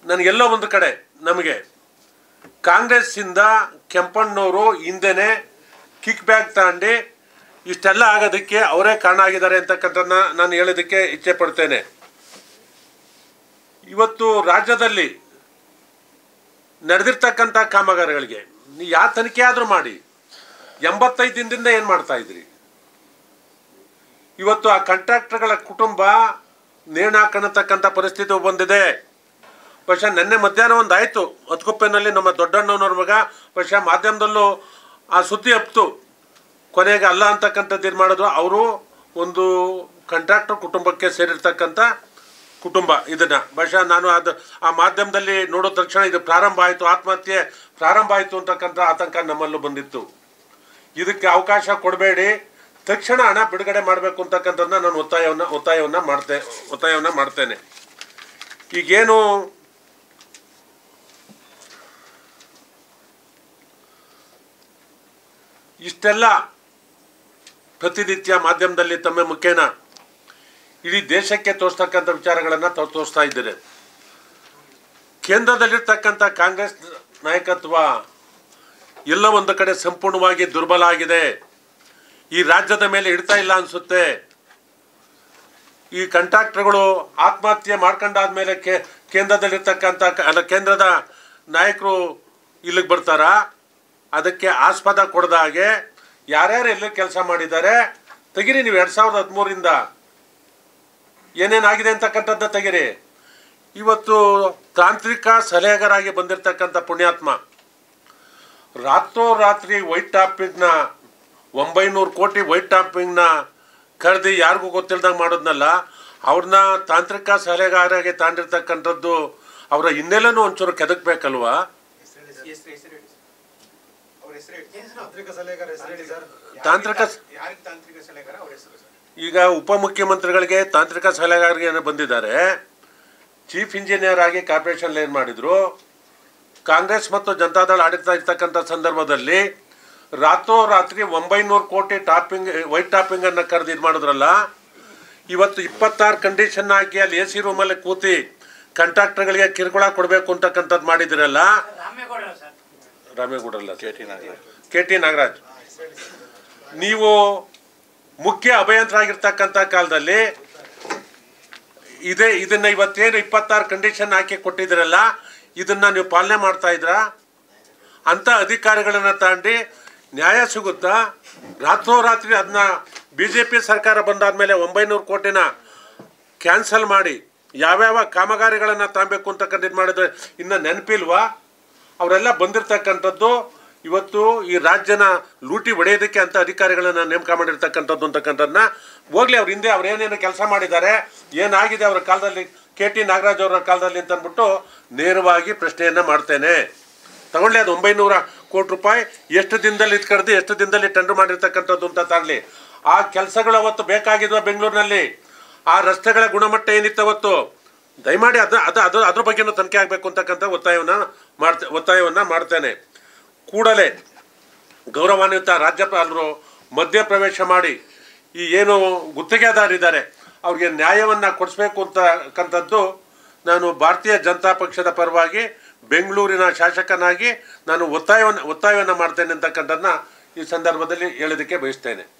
ನನಗೆಲ್ಲೋ ಒಂದು ಕಡೆ ನಮಗೆ ಕಾಂಗ್ರೆಸ್ಸಿಂದ ಕೆಂಪಣ್ಣವರು ಹಿಂದೆನೆ ಕಿಕ್ ಬ್ಯಾಕ್ ತಗೊಂಡು ಇಷ್ಟೆಲ್ಲ ಆಗೋದಕ್ಕೆ ಅವರೇ ಕಾರಣ ಆಗಿದ್ದಾರೆ ಅಂತಕ್ಕಂಥದ್ದನ್ನ ನಾನು ಹೇಳೋದಕ್ಕೆ ಇಚ್ಛೆ ಪಡ್ತೇನೆ ಇವತ್ತು ರಾಜ್ಯದಲ್ಲಿ ನಡೆದಿರ್ತಕ್ಕಂಥ ಕಾಮಗಾರಿಗಳಿಗೆ ನೀವು ಯಾವ ತನಿಖೆ ಆದರೂ ಮಾಡಿ ಎಂಬತ್ತೈದು ದಿನದಿಂದ ಏನು ಮಾಡ್ತಾ ಇದ್ರಿ ಇವತ್ತು ಆ ಕಾಂಟ್ರಾಕ್ಟರ್ಗಳ ಕುಟುಂಬ ನೇಣು ಹಾಕೊಳ್ಳತಕ್ಕಂಥ ಪರಿಸ್ಥಿತಿ ಬಂದಿದೆ ಬಹುಶಃ ನಿನ್ನೆ ಮಧ್ಯಾಹ್ನ ಒಂದು ಆಯಿತು ಹೊತ್ಕೊಪ್ಪೆನಲ್ಲಿ ನಮ್ಮ ದೊಡ್ಡಣ್ಣನವ್ರ ಮಗ ಬಹುಶಃ ಮಾಧ್ಯಮದಲ್ಲೂ ಆ ಸುದ್ದಿ ಹಬ್ತು ಕೊನೆಗೆ ಅಲ್ಲ ಅಂತಕ್ಕಂಥದ್ದು ಇದು ಮಾಡಿದ್ರು ಅವರು ಒಂದು ಕಾಂಟ್ರಾಕ್ಟರ್ ಕುಟುಂಬಕ್ಕೆ ಸೇರಿರ್ತಕ್ಕಂಥ ಕುಟುಂಬ ಇದನ್ನ ಬಹುಶಃ ನಾನು ಅದು ಆ ಮಾಧ್ಯಮದಲ್ಲಿ ನೋಡೋ ತಕ್ಷಣ ಇದು ಪ್ರಾರಂಭ ಆಯಿತು ಆತ್ಮಹತ್ಯೆ ಪ್ರಾರಂಭ ಆಯಿತು ಅಂತಕ್ಕಂಥ ಆತಂಕ ನಮ್ಮಲ್ಲೂ ಬಂದಿತ್ತು ಇದಕ್ಕೆ ಅವಕಾಶ ಕೊಡಬೇಡಿ ತಕ್ಷಣ ಹಣ ಬಿಡುಗಡೆ ಮಾಡಬೇಕು ಅಂತಕ್ಕಂಥದ್ದನ್ನ ನಾನು ಒತ್ತಾಯವನ್ನು ಒತ್ತಾಯವನ್ನು ಮಾಡ್ತೇ ಒತ್ತಾಯವನ್ನು ಮಾಡ್ತೇನೆ ಈಗೇನು ಇಷ್ಟೆಲ್ಲ ಪ್ರತಿನಿತ್ಯ ಮಾಧ್ಯಮದಲ್ಲಿ ತಮ್ಮ ಮುಖೇನ ಇಡೀ ದೇಶಕ್ಕೆ ತೋರಿಸ್ತಕ್ಕಂಥ ವಿಚಾರಗಳನ್ನು ತಾವು ತೋರಿಸ್ತಾ ಇದ್ದೀರಿ ಕೇಂದ್ರದಲ್ಲಿರ್ತಕ್ಕಂಥ ಕಾಂಗ್ರೆಸ್ ನಾಯಕತ್ವ ಎಲ್ಲ ಒಂದು ಕಡೆ ಸಂಪೂರ್ಣವಾಗಿ ದುರ್ಬಲ ಆಗಿದೆ ಈ ರಾಜ್ಯದ ಮೇಲೆ ಇಡ್ತಾ ಇಲ್ಲ ಅನಿಸುತ್ತೆ ಈ ಕಾಂಟ್ರಾಕ್ಟರ್ಗಳು ಆತ್ಮಹತ್ಯೆ ಮಾಡ್ಕೊಂಡಾದ್ಮೇಲೆ ಕೇ ಕೇಂದ್ರದಲ್ಲಿರ್ತಕ್ಕಂಥ ಕ- ಅಲ್ಲ ಕೇಂದ್ರದ ನಾಯಕರು ಇಲ್ಲಿಗೆ ಬರ್ತಾರಾ ಅದಕ್ಕೆ ಆಸ್ಪದ ಕೊಡದ ಹಾಗೆ ಯಾರ್ಯಾರು ಎಲ್ಲಿ ಕೆಲಸ ಮಾಡಿದ್ದಾರೆ ತೆಗಿರಿ ನೀವು ಎರಡು ಸಾವಿರದ ಹದಿಮೂರಿಂದ ಏನೇನಾಗಿದೆ ಅಂತಕ್ಕಂಥದ್ದನ್ನ ತೆಗಿರಿ ಇವತ್ತು ತಾಂತ್ರಿಕ ಸಲಹೆಗಾರಾಗಿ ಬಂದಿರತಕ್ಕಂಥ ಪುಣ್ಯಾತ್ಮ ರಾತ್ರೋರಾತ್ರಿ ವೈಟ್ ಟಾಪಿಂಗ್ನ ಒಂಬೈನೂರು ಕೋಟಿ ವೈಟ್ ಟಾಪಿಂಗ್ನ ಕರೆದಿ ಯಾರಿಗೂ ಗೊತ್ತಿಲ್ದಂಗೆ ಮಾಡೋದ್ನಲ್ಲ ಅವ್ರನ್ನ ತಾಂತ್ರಿಕ ಸಲಹೆಗಾರಾಗಿ ತಾಂಡಿರ್ತಕ್ಕಂಥದ್ದು ಅವರ ಹಿನ್ನೆಲೆನೂ ಒಂಚೂರು ಕೆದಕ್ಬೇಕಲ್ವಾ ಹೆಸರು ಹೆಸರು ಹೇಳಿ ಸರ್. ಅವ್ರ ಹೆಸರು ಹೇಳಿ ತಾಂತ್ರಿಕ ಸಲಹೆಗಾರ ಹೆಸರು ಹೇಳಿ ಸರ್ ತಾಂತ್ರಿಕ ಸ- ಯಾರಿಗೆ ತಾಂತ್ರಿಕ ಸಲಹೆಗಾರ ಅವ್ರ ಹೆಸರು ಸರ್ ಈಗ ಉಪಮುಖ್ಯಮಂತ್ರಿಗಳಿಗೆ ತಾಂತ್ರಿಕ ಸಲಹೆಗಾರರಿಗೆ ಏನೋ ಬಂದಿದ್ದಾರೆ ಚೀಫ್ ಇಂಜಿನಿಯರ್ ಆಗಿ ಕಾರ್ಪೊರೇಷನ್ ಏನು ಮಾಡಿದ್ರು ಕಾಂಗ್ರೆಸ್ ಮತ್ತು ಜನತಾದಳ ಆಡಳಿತ ಇರ್ತಕ್ಕಂಥ ಸಂದರ್ಭದಲ್ಲಿ ರಾತ್ರೋರಾತ್ರಿ ಒಂಬೈನೂರು ಕೋಟಿ ಟಾಪಿಂಗ್ ವೈಟ್ ಟಾಪಿಂಗ್ ಅನ್ನ ಕರೆದು ಇದು ಮಾಡಿದ್ರಲ್ಲ ಇವತ್ತು ಇಪ್ಪತ್ತಾರು ಕಂಡೀಷನ್ ಹಾಕಿ ಅಲ್ಲಿ ಎ ಸಿ ರೂಮಲ್ಲಿ ಕೂತಿ ಕಾಂಟ್ರಾಕ್ಟರ್ಗಳಿಗೆ ಕಿರುಕುಳ ಕೊಡಬೇಕು ಅಂತಕ್ಕಂಥದ್ದು ಮಾಡಿದಿರಲ್ಲ ರಾಮೇಗೌಡರ ಸರ್ ರಾಮೇಗೌಡರಲ್ಲ ಕೆ ಟಿ ನಾಗರಾಜ್ ನೀವು ಮುಖ್ಯ ಅಭಯಂತರಾಗಿರ್ತಕ್ಕಂಥ ಕಾಲದಲ್ಲಿ ಇದೇ ಇದನ್ನ ಇವತ್ತೇನು ಇಪ್ಪತ್ತಾರು ಕಂಡೀಷನ್ ಹಾಕಿ ಕೊಟ್ಟಿದ್ದೀರಲ್ಲ ಇದನ್ನ ನೀವು ಪಾಲನೆ ಮಾಡ್ತಾ ಇದ್ರಾ ಅಂತ ಅಧಿಕಾರಿಗಳನ್ನ ತಾಂಡಿ ನ್ಯಾಯ ಸಿಗುತ್ತಾ ರಾತ್ರೋರಾತ್ರಿ ಅದನ್ನ ಬಿ ಜೆ ಪಿ ಸರ್ಕಾರ ಬಂದಾದ್ಮೇಲೆ ಒಂಬೈನೂರು ಕೋಟಿನ ಕ್ಯಾನ್ಸಲ್ ಮಾಡಿ ಯಾವ್ಯಾವ ಕಾಮಗಾರಿಗಳನ್ನು ತಾಂಬೇಕು ಅಂತಕ್ಕಂಥ ಇದು ಮಾಡಿದ್ರೆ ಇನ್ನು ನೆನಪಿಲ್ವಾ ಅವರೆಲ್ಲ ಬಂದಿರತಕ್ಕಂಥದ್ದು ಇವತ್ತು ಈ ರಾಜ್ಯನ ಲೂಟಿ ಹೊಡೆಯೋದಕ್ಕೆ ಅಂತ ಅಧಿಕಾರಿಗಳನ್ನ ನೇಮಕ ಮಾಡಿರ್ತಕ್ಕಂಥದ್ದು ಅಂತಕ್ಕಂಥದ್ದನ್ನ ಹೋಗ್ಲಿ ಅವ್ರ ಹಿಂದೆ ಅವ್ರು ಏನೇನು ಕೆಲಸ ಮಾಡಿದ್ದಾರೆ ಏನಾಗಿದೆ ಅವರ ಕಾಲದಲ್ಲಿ ಕೆ ಟಿ ನಾಗರಾಜ್ ಅವರ ಕಾಲದಲ್ಲಿ ಅಂತ ಅಂದ್ಬಿಟ್ಟು ನೇರವಾಗಿ ಪ್ರಶ್ನೆಯನ್ನು ಮಾಡ್ತೇನೆ ತಗೊಳ್ಳಿ ಅದು ಒಂಬೈನೂರ ಕೋಟಿ ರೂಪಾಯಿ ಎಷ್ಟು ದಿನದಲ್ಲಿ ಇದು ಕರೆದು ಎಷ್ಟು ದಿನದಲ್ಲಿ ಟೆಂಡರ್ ಮಾಡಿರ್ತಕ್ಕಂಥದ್ದು ಅಂತ ತಗೊಳ್ಳಿ ಆ ಕೆಲಸಗಳು ಅವತ್ತು ಬೇಕಾಗಿದ್ವ ಬೆಂಗಳೂರಿನಲ್ಲಿ ಆ ರಸ್ತೆಗಳ ಗುಣಮಟ್ಟ ಏನಿತ್ತು ಅವತ್ತು ದಯಮಾಡಿ ಅದು ಅದು ಅದು ಅದ್ರ ಬಗ್ಗೆನೂ ತನಿಖೆ ಆಗಬೇಕು ಅಂತಕ್ಕಂಥ ಒತ್ತಾಯವನ್ನು ಮಾಡ್ತೆ ಒತ್ತಾಯವನ್ನು ಮಾಡ್ತೇನೆ ಕೂಡಲೇ ಗೌರವಾನ್ವಿತ ರಾಜ್ಯಪಾಲರು ಮಧ್ಯಪ್ರವೇಶ ಮಾಡಿ ಈ ಏನು ಗುತ್ತಿಗೆದಾರಿದ್ದಾರೆ ಅವ್ರಿಗೆ ನ್ಯಾಯವನ್ನು ಕೊಡಿಸ್ಬೇಕು ಅಂತಕ್ಕಂಥದ್ದು ನಾನು ಭಾರತೀಯ ಜನತಾ ಪಕ್ಷದ ಪರವಾಗಿ ಬೆಂಗಳೂರಿನ ಶಾಸಕನಾಗಿ ನಾನು ಒತ್ತಾಯವನ್ನು ಒತ್ತಾಯವನ್ನು ಮಾಡ್ತೇನೆ ಅಂತಕ್ಕಂಥದ್ದನ್ನ ಈ ಸಂದರ್ಭದಲ್ಲಿ ಹೇಳೋದಕ್ಕೆ ಬಯಸ್ತೇನೆ